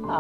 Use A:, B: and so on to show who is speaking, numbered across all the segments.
A: ആ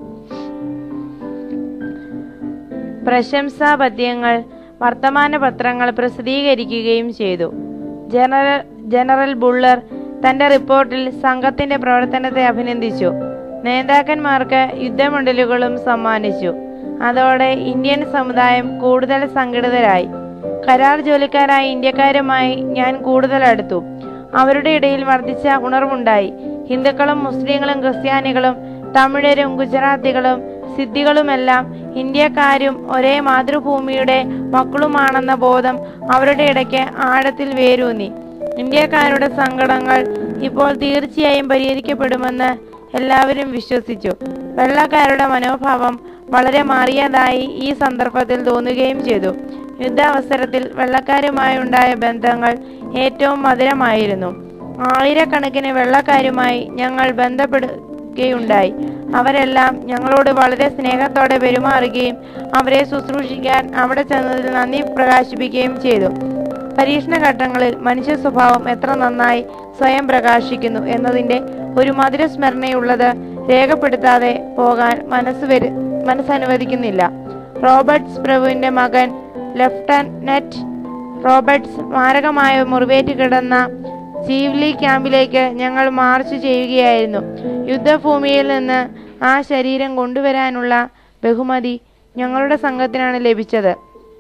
B: പ്രശംസാ പദ്യങ്ങൾ വർത്തമാന പത്രങ്ങൾ പ്രസിദ്ധീകരിക്കുകയും ചെയ്തു ജനറൽ ജനറൽ ബുള്ളർ തന്റെ റിപ്പോർട്ടിൽ സംഘത്തിന്റെ പ്രവർത്തനത്തെ അഭിനന്ദിച്ചു നേതാക്കന്മാർക്ക് യുദ്ധമെഡലുകളും സമ്മാനിച്ചു അതോടെ ഇന്ത്യൻ സമുദായം കൂടുതൽ സംഘടിതരായി കരാർ ജോലിക്കാരായ ഇന്ത്യക്കാരുമായി ഞാൻ കൂടുതൽ അടുത്തു അവരുടെ ഇടയിൽ വർദ്ധിച്ച ഉണർവുണ്ടായി ഹിന്ദുക്കളും മുസ്ലിങ്ങളും ക്രിസ്ത്യാനികളും തമിഴരും ഗുജറാത്തികളും സിദ്ധികളുമെല്ലാം ഇന്ത്യക്കാരും ഒരേ മാതൃഭൂമിയുടെ മക്കളുമാണെന്ന ബോധം അവരുടെ ഇടയ്ക്ക് ആഴത്തിൽ വേരൂന്നി ഇന്ത്യക്കാരുടെ സങ്കടങ്ങൾ ഇപ്പോൾ തീർച്ചയായും പരിഹരിക്കപ്പെടുമെന്ന് എല്ലാവരും വിശ്വസിച്ചു വെള്ളക്കാരുടെ മനോഭാവം വളരെ മാറിയതായി ഈ സന്ദർഭത്തിൽ തോന്നുകയും ചെയ്തു യുദ്ധാവസരത്തിൽ വെള്ളക്കാരുമായി ഉണ്ടായ ബന്ധങ്ങൾ ഏറ്റവും മധുരമായിരുന്നു ആയിരക്കണക്കിന് വെള്ളക്കാരുമായി ഞങ്ങൾ ബന്ധപ്പെടുകയുണ്ടായി അവരെല്ലാം ഞങ്ങളോട് വളരെ സ്നേഹത്തോടെ പെരുമാറുകയും അവരെ ശുശ്രൂഷിക്കാൻ അവിടെ ചെന്നതിൽ നന്ദി പ്രകാശിപ്പിക്കുകയും ചെയ്തു പരീക്ഷണ ഘട്ടങ്ങളിൽ മനുഷ്യ സ്വഭാവം എത്ര നന്നായി സ്വയം പ്രകാശിക്കുന്നു എന്നതിന്റെ ഒരു മധുര സ്മരണയുള്ളത് രേഖപ്പെടുത്താതെ പോകാൻ മനസ്സ് വരു മനസ്സനുവദിക്കുന്നില്ല റോബർട്ട്സ് പ്രഭുവിന്റെ മകൻ ലെഫ്റ്റനന്റ് റോബർട്ട്സ് മാരകമായ മുറിവേറ്റ് കിടന്ന ചീവ്ലി ക്യാമ്പിലേക്ക് ഞങ്ങൾ മാർച്ച് ചെയ്യുകയായിരുന്നു യുദ്ധഭൂമിയിൽ നിന്ന് ആ ശരീരം കൊണ്ടുവരാനുള്ള ബഹുമതി ഞങ്ങളുടെ സംഘത്തിനാണ് ലഭിച്ചത്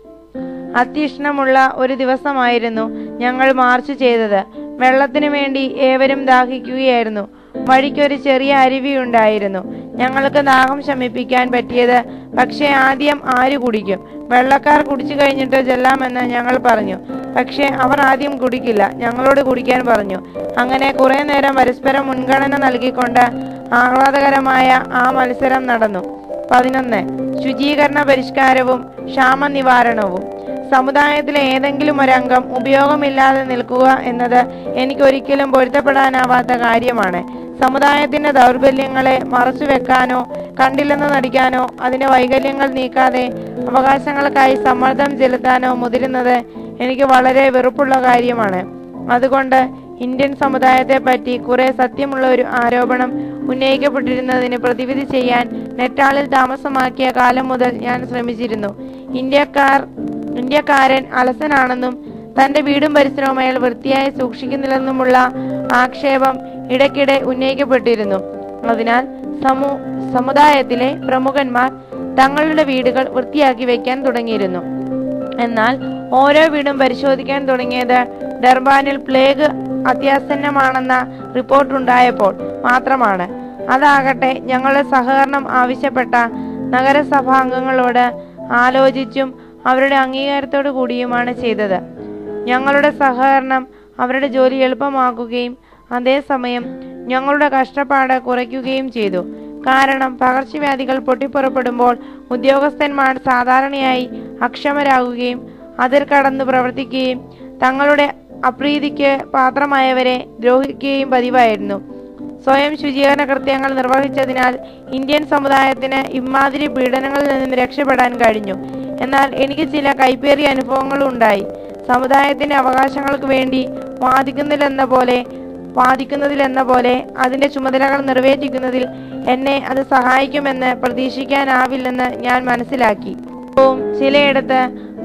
B: അത്യുഷ്ണമുള്ള ഒരു ദിവസമായിരുന്നു ഞങ്ങൾ മാർച്ച് ചെയ്തത് വെള്ളത്തിനു വേണ്ടി ഏവരും ദാഹിക്കുകയായിരുന്നു വഴിക്കൊരു ചെറിയ അരുവിയുണ്ടായിരുന്നു ഞങ്ങൾക്ക് ദാഹം ശമിപ്പിക്കാൻ പറ്റിയത് പക്ഷേ ആദ്യം ആര് കുടിക്കും വെള്ളക്കാർ കുടിച്ചു കഴിഞ്ഞിട്ട് ചെല്ലാമെന്ന് ഞങ്ങൾ പറഞ്ഞു പക്ഷേ അവർ ആദ്യം കുടിക്കില്ല ഞങ്ങളോട് കുടിക്കാൻ പറഞ്ഞു അങ്ങനെ കുറെ നേരം പരസ്പരം മുൻഗണന നൽകിക്കൊണ്ട് ആഹ്ലാദകരമായ ആ മത്സരം നടന്നു പതിനൊന്ന് ശുചീകരണ പരിഷ്കാരവും ക്ഷാമ നിവാരണവും സമുദായത്തിലെ ഏതെങ്കിലും ഒരംഗം ഉപയോഗമില്ലാതെ നിൽക്കുക എന്നത് എനിക്ക് ഒരിക്കലും പൊരുത്തപ്പെടാനാവാത്ത കാര്യമാണ് സമുദായത്തിന്റെ ദൗർബല്യങ്ങളെ മറച്ചുവെക്കാനോ കണ്ടില്ലെന്ന് നടിക്കാനോ അതിന്റെ വൈകല്യങ്ങൾ നീക്കാതെ അവകാശങ്ങൾക്കായി സമ്മർദ്ദം ചെലുത്താനോ മുതിരുന്നത് എനിക്ക് വളരെ വെറുപ്പുള്ള കാര്യമാണ് അതുകൊണ്ട് ഇന്ത്യൻ സമുദായത്തെ പറ്റി കുറെ സത്യമുള്ള ഒരു ആരോപണം ഉന്നയിക്കപ്പെട്ടിരുന്നതിന് പ്രതിവിധി ചെയ്യാൻ നെറ്റാളിൽ താമസമാക്കിയ കാലം മുതൽ ഞാൻ ശ്രമിച്ചിരുന്നു ഇന്ത്യക്കാർ ഇന്ത്യക്കാരൻ അലസനാണെന്നും തന്റെ വീടും പരിസരവും അയാൾ വൃത്തിയായി സൂക്ഷിക്കുന്നില്ലെന്നുമുള്ള ആക്ഷേപം ഇടയ്ക്കിടെ ഉന്നയിക്കപ്പെട്ടിരുന്നു അതിനാൽ സമൂ സമുദായത്തിലെ പ്രമുഖന്മാർ തങ്ങളുടെ വീടുകൾ വൃത്തിയാക്കി വെക്കാൻ തുടങ്ങിയിരുന്നു എന്നാൽ ഓരോ വീടും പരിശോധിക്കാൻ തുടങ്ങിയത് ഡർബാനിൽ പ്ലേഗ് അത്യാസന്നമാണെന്ന റിപ്പോർട്ടുണ്ടായപ്പോൾ മാത്രമാണ് അതാകട്ടെ ഞങ്ങളുടെ സഹകരണം ആവശ്യപ്പെട്ട നഗരസഭാംഗങ്ങളോട് ആലോചിച്ചും അവരുടെ അംഗീകാരത്തോടു കൂടിയുമാണ് ചെയ്തത് ഞങ്ങളുടെ സഹകരണം അവരുടെ ജോലി എളുപ്പമാക്കുകയും അതേസമയം ഞങ്ങളുടെ കഷ്ടപ്പാട് കുറയ്ക്കുകയും ചെയ്തു കാരണം പകർച്ചവ്യാധികൾ പൊട്ടിപ്പുറപ്പെടുമ്പോൾ ഉദ്യോഗസ്ഥന്മാർ സാധാരണയായി അക്ഷമരാകുകയും അതിർ കടന്നു പ്രവർത്തിക്കുകയും തങ്ങളുടെ അപ്രീതിക്ക് പാത്രമായവരെ ദ്രോഹിക്കുകയും പതിവായിരുന്നു സ്വയം ശുചീകരണ കൃത്യങ്ങൾ നിർവഹിച്ചതിനാൽ ഇന്ത്യൻ സമുദായത്തിന് ഇമാതിരി പീഡനങ്ങളിൽ നിന്നും രക്ഷപ്പെടാൻ കഴിഞ്ഞു എന്നാൽ എനിക്ക് ചില കൈപ്പേറിയ അനുഭവങ്ങളും ഉണ്ടായി സമുദായത്തിന്റെ അവകാശങ്ങൾക്ക് വേണ്ടി വാദിക്കുന്നില്ലെന്ന പോലെ വാദിക്കുന്നതിലെന്ന പോലെ അതിന്റെ ചുമതലകൾ നിറവേറ്റിക്കുന്നതിൽ എന്നെ അത് സഹായിക്കുമെന്ന് പ്രതീക്ഷിക്കാനാവില്ലെന്ന് ഞാൻ മനസ്സിലാക്കി ഇപ്പവും ചിലയിടത്ത്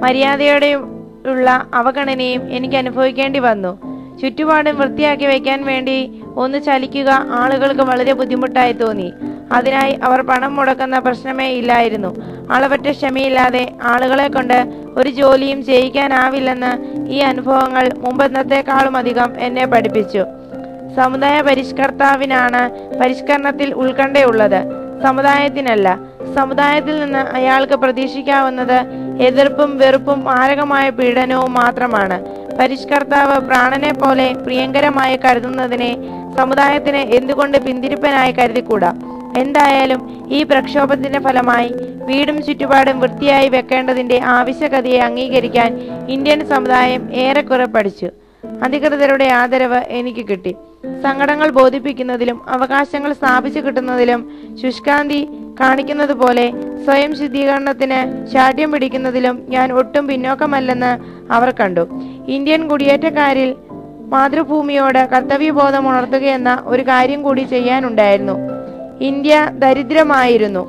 B: മര്യാദയോടെയുള്ള അവഗണനയും എനിക്ക് അനുഭവിക്കേണ്ടി വന്നു ചുറ്റുപാടും വൃത്തിയാക്കി വെക്കാൻ വേണ്ടി ഒന്ന് ചലിക്കുക ആളുകൾക്ക് വളരെ ബുദ്ധിമുട്ടായി തോന്നി അതിനായി അവർ പണം മുടക്കുന്ന പ്രശ്നമേ ഇല്ലായിരുന്നു അളവറ്റ ക്ഷമയില്ലാതെ ആളുകളെ കൊണ്ട് ഒരു ജോലിയും ചെയ്യിക്കാനാവില്ലെന്ന് ഈ അനുഭവങ്ങൾ മുമ്പെന്നത്തെക്കാളും അധികം എന്നെ പഠിപ്പിച്ചു സമുദായ പരിഷ്കർത്താവിനാണ് പരിഷ്കരണത്തിൽ ഉത്കണ്ഠയുള്ളത് സമുദായത്തിനല്ല സമുദായത്തിൽ നിന്ന് അയാൾക്ക് പ്രതീക്ഷിക്കാവുന്നത് എതിർപ്പും വെറുപ്പും മാരകമായ പീഡനവും മാത്രമാണ് പരിഷ്കർത്താവ് പ്രാണനെ പോലെ പ്രിയങ്കരമായി കരുതുന്നതിനെ സമുദായത്തിന് എന്തുകൊണ്ട് പിന്തിരിപ്പനായി കരുതിക്കൂടാ എന്തായാലും ഈ പ്രക്ഷോഭത്തിന്റെ ഫലമായി വീടും ചുറ്റുപാടും വൃത്തിയായി വെക്കേണ്ടതിന്റെ ആവശ്യകതയെ അംഗീകരിക്കാൻ ഇന്ത്യൻ സമുദായം ഏറെക്കുറെ പഠിച്ചു അധികൃതരുടെ ആദരവ് എനിക്ക് കിട്ടി സങ്കടങ്ങൾ ബോധിപ്പിക്കുന്നതിലും അവകാശങ്ങൾ സ്ഥാപിച്ചു കിട്ടുന്നതിലും ശുഷ്കാന്തി കാണിക്കുന്നത് പോലെ സ്വയം ശുദ്ധീകരണത്തിന് ശാഠ്യം പിടിക്കുന്നതിലും ഞാൻ ഒട്ടും പിന്നോക്കമല്ലെന്ന് അവർ കണ്ടു ഇന്ത്യൻ കുടിയേറ്റക്കാരിൽ മാതൃഭൂമിയോട് കർത്തവ്യബോധം ഉണർത്തുകയെന്ന ഒരു കാര്യം കൂടി ചെയ്യാനുണ്ടായിരുന്നു ഇന്ത്യ ദരിദ്രമായിരുന്നു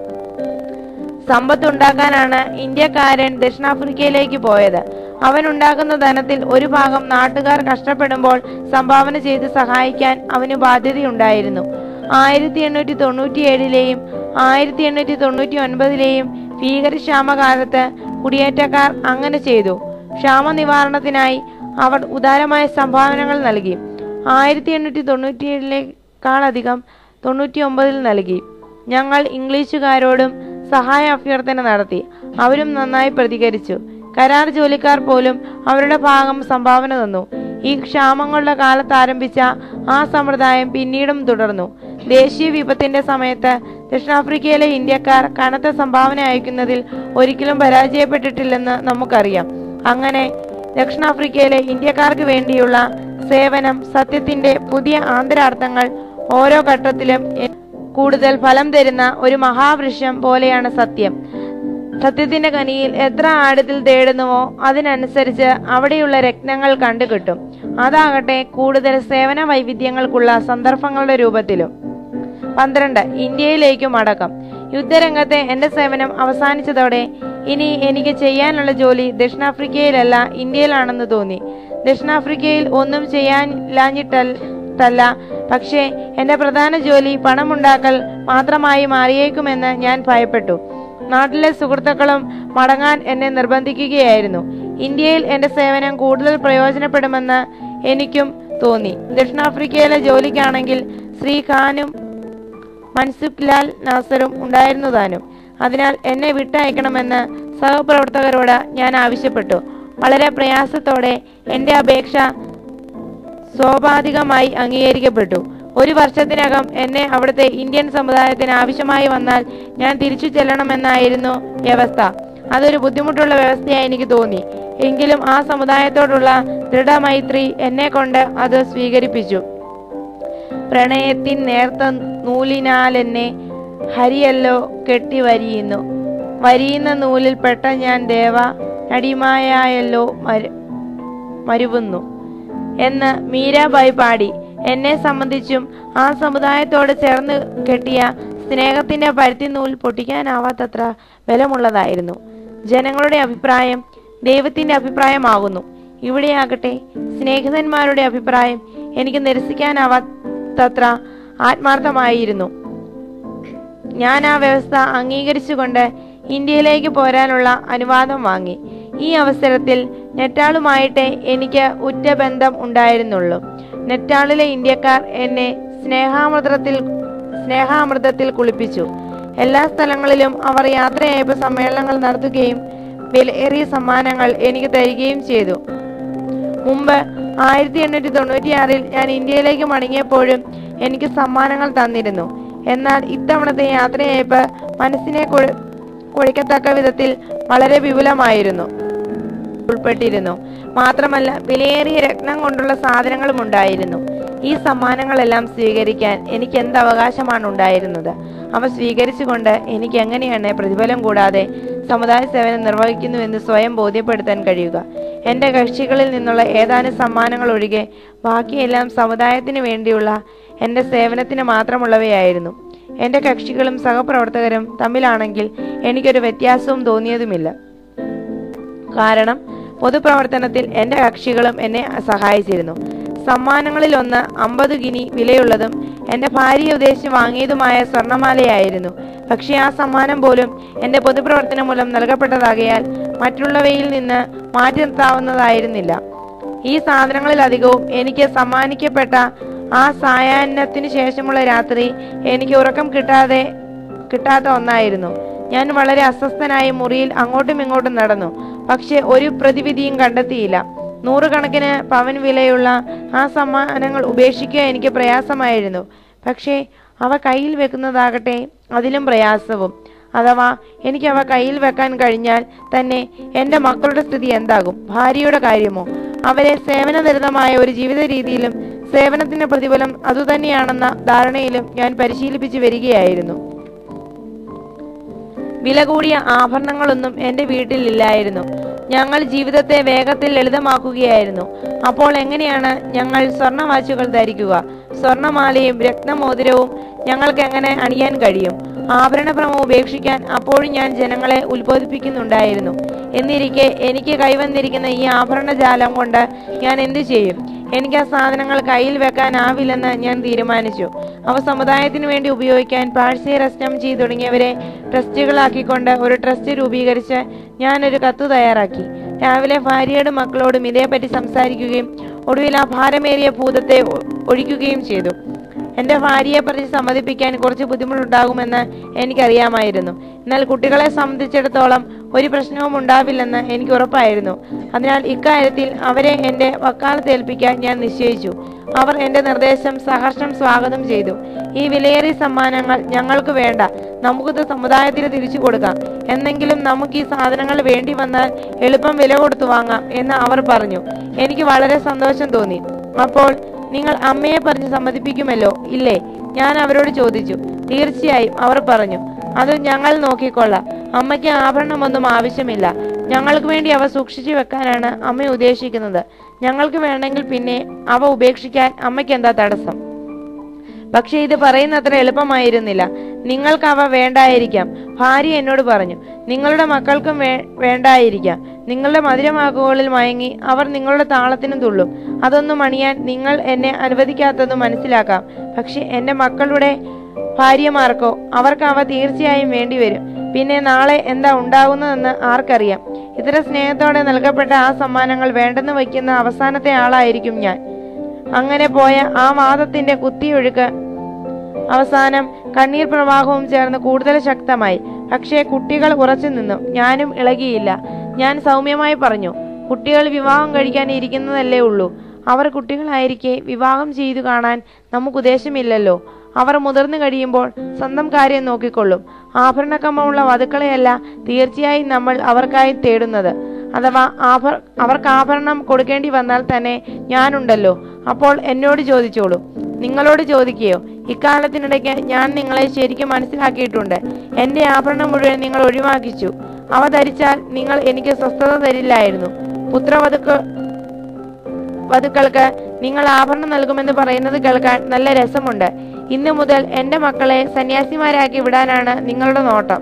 B: സമ്പത്തുണ്ടാക്കാനാണ് ഇന്ത്യക്കാരൻ ദക്ഷിണാഫ്രിക്കയിലേക്ക് പോയത് അവൻ ഉണ്ടാക്കുന്ന ധനത്തിൽ ഒരു ഭാഗം നാട്ടുകാർ കഷ്ടപ്പെടുമ്പോൾ സംഭാവന ചെയ്ത് സഹായിക്കാൻ അവന് ബാധ്യതയുണ്ടായിരുന്നു ആയിരത്തി എണ്ണൂറ്റി തൊണ്ണൂറ്റി ഏഴിലെയും ആയിരത്തി എണ്ണൂറ്റി തൊണ്ണൂറ്റി ഒൻപതിലെയും ഭീകരക്ഷാമകാലത്ത് കുടിയേറ്റക്കാർ അങ്ങനെ ചെയ്തു ക്ഷാമ നിവാരണത്തിനായി അവർ ഉദാരമായ സംഭാവനകൾ നൽകി ആയിരത്തി എണ്ണൂറ്റി തൊണ്ണൂറ്റി ഏഴിലേക്കാളധികം തൊണ്ണൂറ്റി ഒമ്പതിൽ നൽകി ഞങ്ങൾ ഇംഗ്ലീഷുകാരോടും സഹായ അഭ്യർത്ഥന നടത്തി അവരും നന്നായി പ്രതികരിച്ചു കരാർ ജോലിക്കാർ പോലും അവരുടെ ഭാഗം സംഭാവന തന്നു ഈ ക്ഷാമങ്ങളുടെ കാലത്ത് ആരംഭിച്ച ആ സമ്പ്രദായം പിന്നീടും തുടർന്നു ദേശീയ വിപത്തിന്റെ സമയത്ത് ദക്ഷിണാഫ്രിക്കയിലെ ഇന്ത്യക്കാർ കനത്ത സംഭാവന അയക്കുന്നതിൽ ഒരിക്കലും പരാജയപ്പെട്ടിട്ടില്ലെന്ന് നമുക്കറിയാം അങ്ങനെ ദക്ഷിണാഫ്രിക്കയിലെ ഇന്ത്യക്കാർക്ക് വേണ്ടിയുള്ള സേവനം സത്യത്തിന്റെ പുതിയ ആന്തരാർത്ഥങ്ങൾ ഓരോ ഘട്ടത്തിലും എ- കൂടുതൽ ഫലം തരുന്ന ഒരു മഹാവൃക്ഷം പോലെയാണ് സത്യം സത്യത്തിന്റെ കനിയിൽ എത്ര ആഴത്തിൽ തേടുന്നുവോ അതിനനുസരിച്ച് അവിടെയുള്ള രത്നങ്ങൾ കണ്ടുകിട്ടും അതാകട്ടെ കൂടുതൽ സേവന വൈവിധ്യങ്ങൾക്കുള്ള സന്ദർഭങ്ങളുടെ രൂപത്തിലും പന്ത്രണ്ട് ഇന്ത്യയിലേക്കും അടക്കം യുദ്ധരംഗത്തെ എന്റെ സേവനം അവസാനിച്ചതോടെ ഇനി എനിക്ക് ചെയ്യാനുള്ള ജോലി ദക്ഷിണാഫ്രിക്കയിലല്ല ഇന്ത്യയിലാണെന്ന് തോന്നി ദക്ഷിണാഫ്രിക്കയിൽ ഒന്നും ചെയ്യാനില്ലാഞ്ഞിട്ടല്ല പക്ഷേ എന്റെ പ്രധാന ജോലി പണമുണ്ടാക്കൽ മാത്രമായി മാറിയേക്കുമെന്ന് ഞാൻ ഭയപ്പെട്ടു നാട്ടിലെ സുഹൃത്തുക്കളും മടങ്ങാൻ എന്നെ നിർബന്ധിക്കുകയായിരുന്നു ഇന്ത്യയിൽ എന്റെ സേവനം കൂടുതൽ പ്രയോജനപ്പെടുമെന്ന് എനിക്കും തോന്നി ദക്ഷിണാഫ്രിക്കയിലെ ജോലിക്കാണെങ്കിൽ ശ്രീ ഖാനും മൻസുഖ് ലാൽ നാസറും ഉണ്ടായിരുന്നു താനും അതിനാൽ എന്നെ വിട്ടയക്കണമെന്ന് സഹപ്രവർത്തകരോട് ഞാൻ ആവശ്യപ്പെട്ടു വളരെ പ്രയാസത്തോടെ എൻ്റെ അപേക്ഷ സ്വാഭാവികമായി അംഗീകരിക്കപ്പെട്ടു ഒരു വർഷത്തിനകം എന്നെ അവിടുത്തെ ഇന്ത്യൻ സമുദായത്തിന് ആവശ്യമായി വന്നാൽ ഞാൻ തിരിച്ചു ചെല്ലണമെന്നായിരുന്നു വ്യവസ്ഥ അതൊരു ബുദ്ധിമുട്ടുള്ള വ്യവസ്ഥയായി എനിക്ക് തോന്നി എങ്കിലും ആ സമുദായത്തോടുള്ള ദൃഢമൈത്രി എന്നെ കൊണ്ട് അത് സ്വീകരിപ്പിച്ചു പ്രണയത്തിൻ നേർത്ത നൂലിനാലെന്നെ ഹരിയല്ലോ കെട്ടി വരിയുന്നു വരിയുന്ന നൂലിൽ പെട്ട ഞാൻ ദേവ നടിമായായല്ലോ മരു മരുവുന്നു എന്ന് മീരാബായി പാടി എന്നെ സംബന്ധിച്ചും ആ സമുദായത്തോട് ചേർന്ന് കെട്ടിയ സ്നേഹത്തിന്റെ പരുത്തി നൂൽ പൊട്ടിക്കാനാവാത്തത്ര ബലമുള്ളതായിരുന്നു ജനങ്ങളുടെ അഭിപ്രായം ദൈവത്തിന്റെ അഭിപ്രായമാകുന്നു ഇവിടെയാകട്ടെ സ്നേഹിതന്മാരുടെ അഭിപ്രായം എനിക്ക് നിരസിക്കാനാവാത്തത്ര ആത്മാർത്ഥമായിരുന്നു ഞാൻ ആ വ്യവസ്ഥ അംഗീകരിച്ചുകൊണ്ട് ഇന്ത്യയിലേക്ക് പോരാനുള്ള അനുവാദം വാങ്ങി ഈ അവസരത്തിൽ നെറ്റാളുമായിട്ട് എനിക്ക് ഉറ്റ ബന്ധം ഉണ്ടായിരുന്നുള്ളൂ നെറ്റാളിലെ ഇന്ത്യക്കാർ എന്നെ സ്നേഹാമൃതത്തിൽ സ്നേഹാമൃതത്തിൽ കുളിപ്പിച്ചു എല്ലാ സ്ഥലങ്ങളിലും അവർ യാത്രയയപ്പ് സമ്മേളനങ്ങൾ നടത്തുകയും വിലയേറിയ സമ്മാനങ്ങൾ എനിക്ക് തരികയും ചെയ്തു മുമ്പ് ആയിരത്തി എണ്ണൂറ്റി തൊണ്ണൂറ്റിയാറിൽ ഞാൻ ഇന്ത്യയിലേക്ക് മടങ്ങിയപ്പോഴും എനിക്ക് സമ്മാനങ്ങൾ തന്നിരുന്നു എന്നാൽ ഇത്തവണത്തെ യാത്രയയപ്പ് മനസ്സിനെ കുഴ- കുഴയ്ക്കത്തക്ക വിധത്തിൽ വളരെ വിപുലമായിരുന്നു ഉൾപ്പെട്ടിരുന്നു മാത്രമല്ല വിലയേറിയ രത്നം കൊണ്ടുള്ള സാധനങ്ങളും ഉണ്ടായിരുന്നു ഈ സമ്മാനങ്ങളെല്ലാം സ്വീകരിക്കാൻ എനിക്ക് എന്ത് അവകാശമാണ് ഉണ്ടായിരുന്നത് അവ സ്വീകരിച്ചുകൊണ്ട് എനിക്ക് എങ്ങനെയാണ് പ്രതിഫലം കൂടാതെ സമുദായ സേവനം നിർവഹിക്കുന്നുവെന്ന് സ്വയം ബോധ്യപ്പെടുത്താൻ കഴിയുക എൻ്റെ കക്ഷികളിൽ നിന്നുള്ള ഏതാനും സമ്മാനങ്ങൾ ഒഴികെ ബാക്കിയെല്ലാം സമുദായത്തിന് വേണ്ടിയുള്ള എൻ്റെ സേവനത്തിന് മാത്രമുള്ളവയായിരുന്നു എൻ്റെ കക്ഷികളും സഹപ്രവർത്തകരും തമ്മിലാണെങ്കിൽ എനിക്കൊരു വ്യത്യാസവും തോന്നിയതുമില്ല കാരണം പൊതുപ്രവർത്തനത്തിൽ എൻ്റെ കക്ഷികളും എന്നെ സഹായിച്ചിരുന്നു സമ്മാനങ്ങളിൽ ഒന്ന് അമ്പത് ഗിനി വിലയുള്ളതും എൻ്റെ ഭാര്യയെ ഉദ്ദേശിച്ച് വാങ്ങിയതുമായ സ്വർണമാലയായിരുന്നു പക്ഷേ ആ സമ്മാനം പോലും എൻ്റെ പൊതുപ്രവർത്തനം മൂലം നൽകപ്പെട്ടതാകയാൽ മറ്റുള്ളവയിൽ നിന്ന് മാറ്റി നിർത്താവുന്നതായിരുന്നില്ല ഈ സാധനങ്ങളിലധികവും എനിക്ക് സമ്മാനിക്കപ്പെട്ട ആ സായാഹ്നത്തിനു ശേഷമുള്ള രാത്രി എനിക്ക് ഉറക്കം കിട്ടാതെ കിട്ടാത്ത ഒന്നായിരുന്നു ഞാൻ വളരെ അസ്വസ്ഥനായി മുറിയിൽ അങ്ങോട്ടും ഇങ്ങോട്ടും നടന്നു പക്ഷെ ഒരു പ്രതിവിധിയും കണ്ടെത്തിയില്ല നൂറുകണക്കിന് പവൻ വിലയുള്ള ആ സമ്മാനങ്ങൾ ഉപേക്ഷിക്കുക എനിക്ക് പ്രയാസമായിരുന്നു പക്ഷേ അവ കയ്യിൽ വെക്കുന്നതാകട്ടെ അതിലും പ്രയാസവും അഥവാ എനിക്ക് അവ കയ്യിൽ വെക്കാൻ കഴിഞ്ഞാൽ തന്നെ എൻ്റെ മക്കളുടെ സ്ഥിതി എന്താകും ഭാര്യയുടെ കാര്യമോ അവരെ സേവനനിരതമായ ഒരു ജീവിത രീതിയിലും സേവനത്തിന്റെ പ്രതിഫലം അതുതന്നെയാണെന്ന ധാരണയിലും ഞാൻ പരിശീലിപ്പിച്ചു വരികയായിരുന്നു വില കൂടിയ ആഭരണങ്ങളൊന്നും എൻ്റെ വീട്ടിൽ ഇല്ലായിരുന്നു ഞങ്ങൾ ജീവിതത്തെ വേഗത്തിൽ ലളിതമാക്കുകയായിരുന്നു അപ്പോൾ എങ്ങനെയാണ് ഞങ്ങൾ സ്വർണ്ണ വാച്ചുകൾ ധരിക്കുക സ്വർണ്ണമാലയും രത്നമോതിരവും ഞങ്ങൾക്ക് എങ്ങനെ അണിയാൻ കഴിയും ആഭരണഭ്രമം ഉപേക്ഷിക്കാൻ അപ്പോഴും ഞാൻ ജനങ്ങളെ ഉത്ബോധിപ്പിക്കുന്നുണ്ടായിരുന്നു എന്നിരിക്കെ എനിക്ക് കൈവന്നിരിക്കുന്ന ഈ ആഭരണജാലം കൊണ്ട് ഞാൻ എന്തു ചെയ്യും എനിക്ക് ആ സാധനങ്ങൾ കയ്യിൽ വെക്കാനാവില്ലെന്ന് ഞാൻ തീരുമാനിച്ചു അവ സമുദായത്തിന് വേണ്ടി ഉപയോഗിക്കാൻ പാഴ്സി റസ്റ്റംജി തുടങ്ങിയവരെ ട്രസ്റ്റുകളാക്കിക്കൊണ്ട് ഒരു ട്രസ്റ്റ് രൂപീകരിച്ച് ഞാനൊരു കത്ത് തയ്യാറാക്കി രാവിലെ ഭാര്യയോടും മക്കളോടും ഇതേപ്പറ്റി സംസാരിക്കുകയും ഒടുവിൽ ആ ഭാരമേറിയ ഭൂതത്തെ ഒ- ഒഴിക്കുകയും ചെയ്തു എന്റെ ഭാര്യയെ പറഞ്ഞ് സമ്മതിപ്പിക്കാൻ കുറച്ച് ബുദ്ധിമുട്ടുണ്ടാകുമെന്ന് എനിക്കറിയാമായിരുന്നു എന്നാൽ കുട്ടികളെ സംബന്ധിച്ചിടത്തോളം ഒരു പ്രശ്നവും ഉണ്ടാവില്ലെന്ന് എനിക്ക് ഉറപ്പായിരുന്നു അതിനാൽ ഇക്കാര്യത്തിൽ അവരെ എന്റെ വക്കാലത്ത് ഏൽപ്പിക്കാൻ ഞാൻ നിശ്ചയിച്ചു അവർ എന്റെ നിർദ്ദേശം സഹർഷം സ്വാഗതം ചെയ്തു ഈ വിലയേറിയ സമ്മാനങ്ങൾ ഞങ്ങൾക്ക് വേണ്ട നമുക്കിത് സമുദായത്തിന് തിരിച്ചു കൊടുക്കാം എന്നെങ്കിലും നമുക്ക് ഈ സാധനങ്ങൾ വേണ്ടി വന്നാൽ എളുപ്പം വില കൊടുത്തു വാങ്ങാം എന്ന് അവർ പറഞ്ഞു എനിക്ക് വളരെ സന്തോഷം തോന്നി അപ്പോൾ നിങ്ങൾ അമ്മയെ പറഞ്ഞ് സമ്മതിപ്പിക്കുമല്ലോ ഇല്ലേ ഞാൻ അവരോട് ചോദിച്ചു തീർച്ചയായും അവർ പറഞ്ഞു അത് ഞങ്ങൾ നോക്കിക്കൊള്ളാം അമ്മയ്ക്ക് ആഭരണമൊന്നും ആവശ്യമില്ല ഞങ്ങൾക്ക് വേണ്ടി അവ സൂക്ഷിച്ചു വെക്കാനാണ് അമ്മ ഉദ്ദേശിക്കുന്നത് ഞങ്ങൾക്ക് വേണമെങ്കിൽ പിന്നെ അവ ഉപേക്ഷിക്കാൻ അമ്മയ്ക്ക് എന്താ തടസ്സം പക്ഷേ ഇത് പറയുന്നത്ര എളുപ്പമായിരുന്നില്ല നിങ്ങൾക്ക് അവ വേണ്ടായിരിക്കാം ഭാര്യ എന്നോട് പറഞ്ഞു നിങ്ങളുടെ മക്കൾക്കും വേ വേണ്ടായിരിക്കാം നിങ്ങളുടെ മധുരമാക്കുകളിൽ മയങ്ങി അവർ നിങ്ങളുടെ താളത്തിനും തുള്ളും അതൊന്നും അണിയാൻ നിങ്ങൾ എന്നെ അനുവദിക്കാത്തത് മനസ്സിലാക്കാം പക്ഷെ എൻ്റെ മക്കളുടെ ഭാര്യമാർക്കോ അവർക്ക് അവ തീർച്ചയായും വേണ്ടിവരും പിന്നെ നാളെ എന്താ ഉണ്ടാകുന്നതെന്ന് ആർക്കറിയാം ഇത്ര സ്നേഹത്തോടെ നൽകപ്പെട്ട ആ സമ്മാനങ്ങൾ വേണ്ടെന്ന് വയ്ക്കുന്ന അവസാനത്തെ ആളായിരിക്കും ഞാൻ അങ്ങനെ പോയ ആ വാദത്തിന്റെ കുത്തിയൊഴുക്ക് അവസാനം കണ്ണീർ പ്രവാഹവും ചേർന്ന് കൂടുതൽ ശക്തമായി പക്ഷേ കുട്ടികൾ ഉറച്ചു നിന്നു ഞാനും ഇളകിയില്ല ഞാൻ സൗമ്യമായി പറഞ്ഞു കുട്ടികൾ വിവാഹം കഴിക്കാൻ ഇരിക്കുന്നതല്ലേ ഉള്ളൂ അവർ കുട്ടികളായിരിക്കെ വിവാഹം ചെയ്തു കാണാൻ നമുക്ക് ഉദ്ദേശമില്ലല്ലോ അവർ മുതിർന്നു കഴിയുമ്പോൾ സ്വന്തം കാര്യം നോക്കിക്കൊള്ളും ആഭരണക്കമ്മമുള്ള വധുക്കളെയല്ല തീർച്ചയായും നമ്മൾ അവർക്കായി തേടുന്നത് അഥവാ ആഭർ അവർക്ക് ആഭരണം കൊടുക്കേണ്ടി വന്നാൽ തന്നെ ഞാനുണ്ടല്ലോ അപ്പോൾ എന്നോട് ചോദിച്ചോളൂ നിങ്ങളോട് ചോദിക്കുകയോ ഇക്കാലത്തിനിടയ്ക്ക് ഞാൻ നിങ്ങളെ ശരിക്കും മനസ്സിലാക്കിയിട്ടുണ്ട് എന്റെ ആഭരണം മുഴുവൻ നിങ്ങൾ ഒഴിവാക്കിച്ചു അവ ധരിച്ചാൽ നിങ്ങൾ എനിക്ക് സ്വസ്ഥത തരില്ലായിരുന്നു പുത്രവധുക്ക വധുക്കൾക്ക് നിങ്ങൾ ആഭരണം നൽകുമെന്ന് പറയുന്നത് കേൾക്കാൻ നല്ല രസമുണ്ട് ഇന്നു മുതൽ എന്റെ മക്കളെ സന്യാസിമാരാക്കി വിടാനാണ് നിങ്ങളുടെ നോട്ടം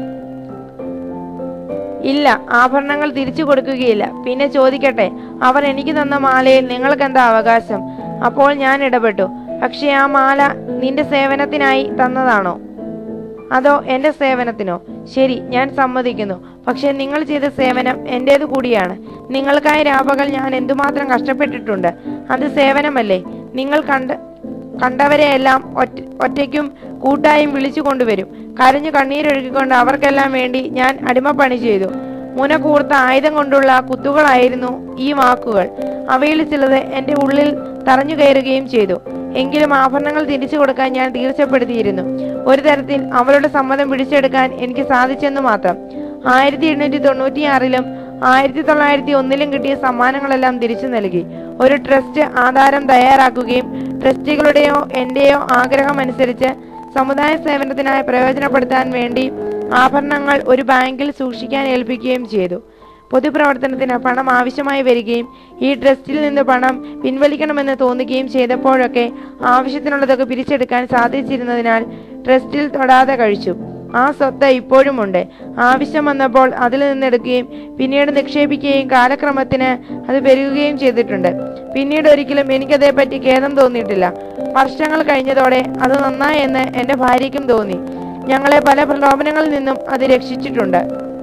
B: ഇല്ല ആഭരണങ്ങൾ തിരിച്ചു കൊടുക്കുകയില്ല പിന്നെ ചോദിക്കട്ടെ അവർ എനിക്ക് തന്ന മാലയിൽ നിങ്ങൾക്ക് എന്താ അവകാശം അപ്പോൾ ഞാൻ ഇടപെട്ടു പക്ഷെ ആ മാല നിന്റെ സേവനത്തിനായി തന്നതാണോ അതോ എന്റെ സേവനത്തിനോ ശരി ഞാൻ സമ്മതിക്കുന്നു പക്ഷെ നിങ്ങൾ ചെയ്ത സേവനം എന്റേത് കൂടിയാണ് നിങ്ങൾക്കായി രാപകൽ ഞാൻ എന്തുമാത്രം കഷ്ടപ്പെട്ടിട്ടുണ്ട് അത് സേവനമല്ലേ നിങ്ങൾ കണ്ട കണ്ടവരെയെല്ലാം ഒറ്റ ഒറ്റയ്ക്കും കൂട്ടായും വിളിച്ചു കൊണ്ടുവരും കരഞ്ഞു കണ്ണീരൊഴുക്കിക്കൊണ്ട് അവർക്കെല്ലാം വേണ്ടി ഞാൻ അടിമപ്പണി ചെയ്തു മുനകൂർത്ത ആയുധം കൊണ്ടുള്ള കുത്തുകളായിരുന്നു ഈ വാക്കുകൾ അവയിൽ ചിലത് എന്റെ ഉള്ളിൽ തറഞ്ഞു കയറുകയും ചെയ്തു എങ്കിലും ആഭരണങ്ങൾ തിരിച്ചു കൊടുക്കാൻ ഞാൻ തീർച്ചപ്പെടുത്തിയിരുന്നു ഒരു തരത്തിൽ അവളുടെ സമ്മതം പിടിച്ചെടുക്കാൻ എനിക്ക് സാധിച്ചെന്ന് മാത്രം ആയിരത്തി എണ്ണൂറ്റി തൊണ്ണൂറ്റിയാറിലും ആയിരത്തി തൊള്ളായിരത്തി ഒന്നിലും കിട്ടിയ സമ്മാനങ്ങളെല്ലാം തിരിച്ചു നൽകി ഒരു ട്രസ്റ്റ് ആധാരം തയ്യാറാക്കുകയും ട്രസ്റ്റികളുടെയോ എന്റെയോ ആഗ്രഹം അനുസരിച്ച് സമുദായ സേവനത്തിനായി പ്രയോജനപ്പെടുത്താൻ വേണ്ടി ആഭരണങ്ങൾ ഒരു ബാങ്കിൽ സൂക്ഷിക്കാൻ ഏൽപ്പിക്കുകയും ചെയ്തു പൊതുപ്രവർത്തനത്തിന് പണം ആവശ്യമായി വരികയും ഈ ട്രസ്റ്റിൽ നിന്ന് പണം പിൻവലിക്കണമെന്ന് തോന്നുകയും ചെയ്തപ്പോഴൊക്കെ ആവശ്യത്തിനുള്ളതൊക്കെ പിരിച്ചെടുക്കാൻ സാധിച്ചിരുന്നതിനാൽ ട്രസ്റ്റിൽ തൊടാതെ കഴിച്ചു ആ സ്വത്ത് ഇപ്പോഴുമുണ്ട് ആവശ്യം വന്നപ്പോൾ അതിൽ നിന്നെടുക്കുകയും പിന്നീട് നിക്ഷേപിക്കുകയും കാലക്രമത്തിന് അത് പെരുകുകയും ചെയ്തിട്ടുണ്ട് പിന്നീട് ഒരിക്കലും എനിക്കതേപ്പറ്റി ഖേദം തോന്നിയിട്ടില്ല വർഷങ്ങൾ കഴിഞ്ഞതോടെ അത് നന്നായി എന്ന് എൻ്റെ ഭാര്യയ്ക്കും തോന്നി ഞങ്ങളെ പല പ്രലോഭനങ്ങളിൽ നിന്നും അത് രക്ഷിച്ചിട്ടുണ്ട്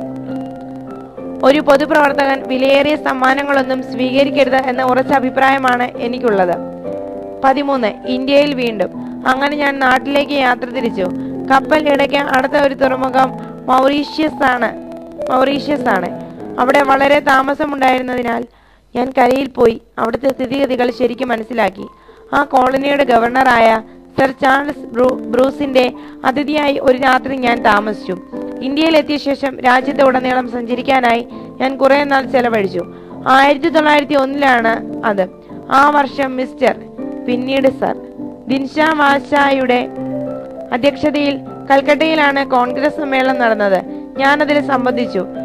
B: ഒരു പൊതുപ്രവർത്തകൻ വിലയേറിയ സമ്മാനങ്ങളൊന്നും സ്വീകരിക്കരുത് എന്ന ഉറച്ച അഭിപ്രായമാണ് എനിക്കുള്ളത് പതിമൂന്ന് ഇന്ത്യയിൽ വീണ്ടും അങ്ങനെ ഞാൻ നാട്ടിലേക്ക് യാത്ര തിരിച്ചു കപ്പൽ ഇടയ്ക്ക് അടുത്ത ഒരു തുറമുഖം മൗറീഷ്യസ് ആണ് മൗറീഷ്യസ് ആണ് അവിടെ വളരെ താമസമുണ്ടായിരുന്നതിനാൽ ഞാൻ കരയിൽ പോയി അവിടുത്തെ സ്ഥിതിഗതികൾ ശരിക്കും മനസ്സിലാക്കി ആ കോളനിയുടെ ഗവർണറായ സർ ചാൾസ് ബ്രൂ ബ്രൂസിന്റെ അതിഥിയായി ഒരു രാത്രി ഞാൻ താമസിച്ചു ഇന്ത്യയിലെത്തിയ ശേഷം രാജ്യത്തെ ഉടനീളം സഞ്ചരിക്കാനായി ഞാൻ കുറെ നാൾ ചെലവഴിച്ചു ആയിരത്തി തൊള്ളായിരത്തി ഒന്നിലാണ് അത് ആ വർഷം മിസ്റ്റർ പിന്നീട് സർ ദിൻഷാ വാശായുടെ അധ്യക്ഷതയിൽ കൽക്കട്ടയിലാണ് കോൺഗ്രസ് സമ്മേളനം നടന്നത് ഞാൻ അതിൽ സംബന്ധിച്ചു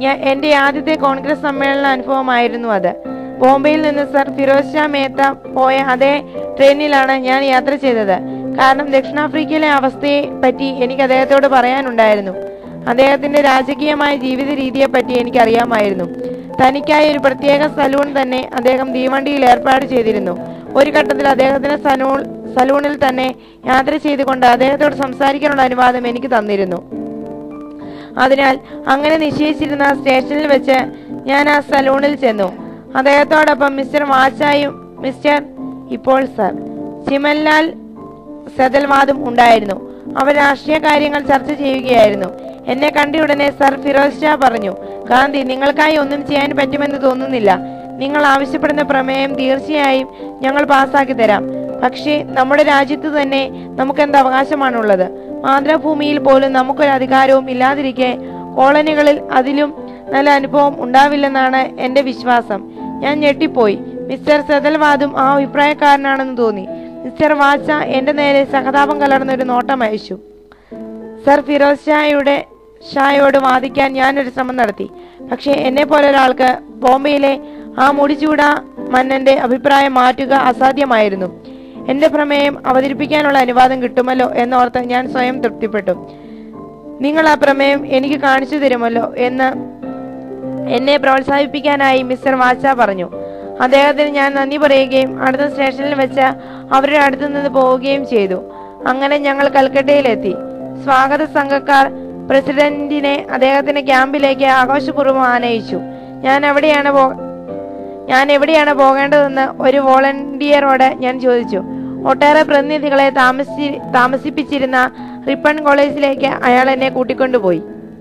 B: ഞാൻ എൻ്റെ ആദ്യത്തെ കോൺഗ്രസ് സമ്മേളന അനുഭവമായിരുന്നു അത് ബോംബെയിൽ നിന്ന് സർ ഫിറോസ് ഷാ മേത്ത പോയ അതേ ട്രെയിനിലാണ് ഞാൻ യാത്ര ചെയ്തത് കാരണം ദക്ഷിണാഫ്രിക്കയിലെ അവസ്ഥയെ പറ്റി എനിക്ക് അദ്ദേഹത്തോട് പറയാനുണ്ടായിരുന്നു അദ്ദേഹത്തിന്റെ രാജകീയമായ ജീവിത രീതിയെ പറ്റി എനിക്കറിയാമായിരുന്നു തനിക്കായി ഒരു പ്രത്യേക സലൂൺ തന്നെ അദ്ദേഹം തീവണ്ടിയിൽ ഏർപ്പാട് ചെയ്തിരുന്നു ഒരു ഘട്ടത്തിൽ അദ്ദേഹത്തിന്റെ സലൂൺ സലൂണിൽ തന്നെ യാത്ര ചെയ്തുകൊണ്ട് അദ്ദേഹത്തോട് സംസാരിക്കാനുള്ള അനുവാദം എനിക്ക് തന്നിരുന്നു അതിനാൽ അങ്ങനെ നിശ്ചയിച്ചിരുന്ന സ്റ്റേഷനിൽ വെച്ച് ഞാൻ ആ സലൂണിൽ ചെന്നു അദ്ദേഹത്തോടൊപ്പം മിസ്റ്റർ വാച്ചായും മിസ്റ്റർ ഇപ്പോൾ സർ ചിമൻലാൽ സെതൽവാദും ഉണ്ടായിരുന്നു അവർ രാഷ്ട്രീയ കാര്യങ്ങൾ ചർച്ച ചെയ്യുകയായിരുന്നു എന്നെ കണ്ടയുടനെ സർ ഫിറോസ് ഷാ പറഞ്ഞു ഗാന്ധി നിങ്ങൾക്കായി ഒന്നും ചെയ്യാൻ പറ്റുമെന്ന് തോന്നുന്നില്ല നിങ്ങൾ ആവശ്യപ്പെടുന്ന പ്രമേയം തീർച്ചയായും ഞങ്ങൾ പാസ്സാക്കി തരാം പക്ഷേ നമ്മുടെ രാജ്യത്ത് തന്നെ നമുക്ക് എന്ത് അവകാശമാണുള്ളത് മാതൃഭൂമിയിൽ പോലും നമുക്കൊരു അധികാരവും ഇല്ലാതിരിക്കെ കോളനികളിൽ അതിലും നല്ല അനുഭവം ഉണ്ടാവില്ലെന്നാണ് എന്റെ വിശ്വാസം ഞാൻ ഞെട്ടിപ്പോയി മിസ്റ്റർ സെതൽവാദും ആ അഭിപ്രായക്കാരനാണെന്ന് തോന്നി മിസ്റ്റർ വാച്ച എന്റെ നേരെ സഹതാപം കലർന്ന ഒരു നോട്ടം അയച്ചു സർ ഫിറോസ് ഷായുടെ ഷായോട് വാദിക്കാൻ ഞാനൊരു ശ്രമം നടത്തി പക്ഷേ എന്നെ പോലെ ഒരാൾക്ക് ബോംബെയിലെ ആ മുടിച്ചൂട മന്നന്റെ അഭിപ്രായം മാറ്റുക അസാധ്യമായിരുന്നു എന്റെ പ്രമേയം അവതരിപ്പിക്കാനുള്ള അനുവാദം കിട്ടുമല്ലോ എന്നോർത്ത് ഞാൻ സ്വയം തൃപ്തിപ്പെട്ടു നിങ്ങൾ ആ പ്രമേയം എനിക്ക് കാണിച്ചു തരുമല്ലോ എന്ന് എന്നെ പ്രോത്സാഹിപ്പിക്കാനായി മിസ്റ്റർ വാച്ച പറഞ്ഞു അദ്ദേഹത്തിന് ഞാൻ നന്ദി പറയുകയും അടുത്ത സ്റ്റേഷനിൽ വെച്ച് അവരുടെ അടുത്തു നിന്ന് പോവുകയും ചെയ്തു അങ്ങനെ ഞങ്ങൾ കൽക്കട്ടയിലെത്തി സ്വാഗത സംഘക്കാർ പ്രസിഡന്റിനെ അദ്ദേഹത്തിന്റെ ക്യാമ്പിലേക്ക് ആഘോഷപൂർവ്വം ആനയിച്ചു ഞാൻ എവിടെയാണ് പോ ഞാൻ എവിടെയാണ് പോകേണ്ടതെന്ന് ഒരു വോളണ്ടിയറോട് ഞാൻ ചോദിച്ചു ഒട്ടേറെ പ്രതിനിധികളെ താമസി താമസിപ്പിച്ചിരുന്ന റിപ്പൺ കോളേജിലേക്ക് അയാൾ എന്നെ കൂട്ടിക്കൊണ്ടുപോയി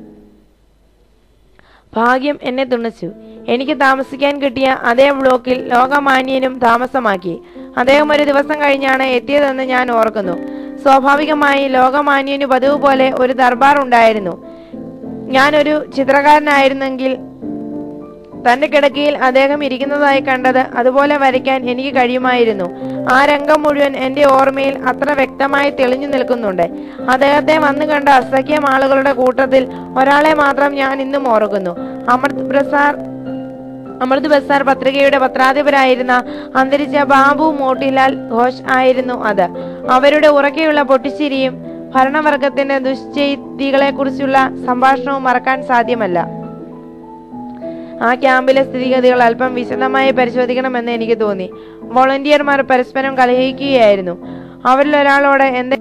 B: ഭാഗ്യം എന്നെ തുണച്ചു എനിക്ക് താമസിക്കാൻ കിട്ടിയ അതേ ബ്ലോക്കിൽ ലോകമാന്യനും താമസമാക്കി അദ്ദേഹം ഒരു ദിവസം കഴിഞ്ഞാണ് എത്തിയതെന്ന് ഞാൻ ഓർക്കുന്നു സ്വാഭാവികമായി ലോകമാന്യനു പതിവ് പോലെ ഒരു ദർബാർ ഉണ്ടായിരുന്നു ഞാനൊരു ചിത്രകാരനായിരുന്നെങ്കിൽ തന്റെ കിടക്കയിൽ അദ്ദേഹം ഇരിക്കുന്നതായി കണ്ടത് അതുപോലെ വരയ്ക്കാൻ എനിക്ക് കഴിയുമായിരുന്നു ആ രംഗം മുഴുവൻ എന്റെ ഓർമ്മയിൽ അത്ര വ്യക്തമായി തെളിഞ്ഞു നിൽക്കുന്നുണ്ട് അദ്ദേഹത്തെ വന്നു കണ്ട അസഖ്യം ആളുകളുടെ കൂട്ടത്തിൽ ഒരാളെ മാത്രം ഞാൻ ഇന്നും ഓർക്കുന്നു അമൃത് പ്രസാർ അമൃത് ബസാർ പത്രികയുടെ പത്രാധിപരായിരുന്ന അന്തരിച്ച ബാബു മോട്ടിലാൽ ഘോഷ് ആയിരുന്നു അത് അവരുടെ ഉറക്കെയുള്ള പൊട്ടിച്ചിരിയും ഭരണവർഗത്തിന്റെ ദുശ്ചെയ്തികളെ കുറിച്ചുള്ള സംഭാഷണവും മറക്കാൻ സാധ്യമല്ല ആ ക്യാമ്പിലെ സ്ഥിതിഗതികൾ അല്പം വിശദമായി പരിശോധിക്കണമെന്ന് എനിക്ക് തോന്നി വോളണ്ടിയർമാർ പരസ്പരം കലഹിക്കുകയായിരുന്നു അവരിൽ ഒരാളോട് എന്തെ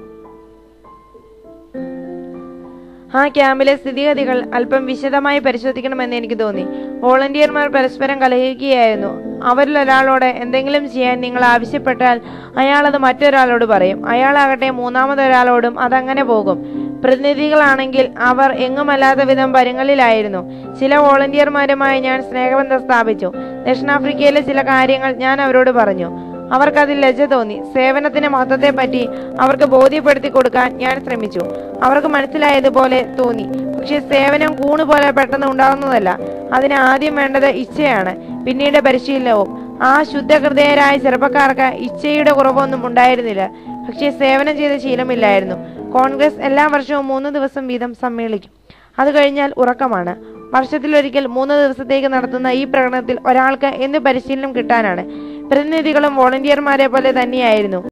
B: ആ ക്യാമ്പിലെ സ്ഥിതിഗതികൾ അല്പം വിശദമായി പരിശോധിക്കണമെന്ന് എനിക്ക് തോന്നി വോളണ്ടിയർമാർ പരസ്പരം കലഹിക്കുകയായിരുന്നു അവരിൽ ഒരാളോട് എന്തെങ്കിലും ചെയ്യാൻ നിങ്ങൾ ആവശ്യപ്പെട്ടാൽ അയാൾ അത് മറ്റൊരാളോട് പറയും അയാളാകട്ടെ മൂന്നാമതൊരാളോടും അതങ്ങനെ പോകും പ്രതിനിധികളാണെങ്കിൽ അവർ എങ്ങുമല്ലാത്ത വിധം പരുങ്ങളിലായിരുന്നു ചില വോളണ്ടിയർമാരുമായി ഞാൻ സ്നേഹബന്ധം സ്ഥാപിച്ചു ദക്ഷിണാഫ്രിക്കയിലെ ചില കാര്യങ്ങൾ ഞാൻ അവരോട് പറഞ്ഞു അവർക്കതിൽ ലജ്ജ തോന്നി സേവനത്തിന്റെ മഹത്വത്തെ പറ്റി അവർക്ക് ബോധ്യപ്പെടുത്തി കൊടുക്കാൻ ഞാൻ ശ്രമിച്ചു അവർക്ക് മനസ്സിലായതുപോലെ തോന്നി പക്ഷെ സേവനം കൂണ് പോലെ പെട്ടെന്ന് ഉണ്ടാകുന്നതല്ല അതിന് ആദ്യം വേണ്ടത് ഇച്ഛയാണ് പിന്നീട് പരിശീലനവും ആ ശുദ്ധഹൃദയരായ ചെറുപ്പക്കാർക്ക് ഇച്ഛയുടെ കുറവൊന്നും ഉണ്ടായിരുന്നില്ല പക്ഷേ സേവനം ചെയ്ത ശീലമില്ലായിരുന്നു കോൺഗ്രസ് എല്ലാ വർഷവും മൂന്ന് ദിവസം വീതം സമ്മേളിക്കും അത് കഴിഞ്ഞാൽ ഉറക്കമാണ് വർഷത്തിലൊരിക്കൽ മൂന്ന് ദിവസത്തേക്ക് നടത്തുന്ന ഈ പ്രകടനത്തിൽ ഒരാൾക്ക് എന്ത് പരിശീലനം കിട്ടാനാണ് പ്രതിനിധികളും വോളണ്ടിയർമാരെ പോലെ തന്നെയായിരുന്നു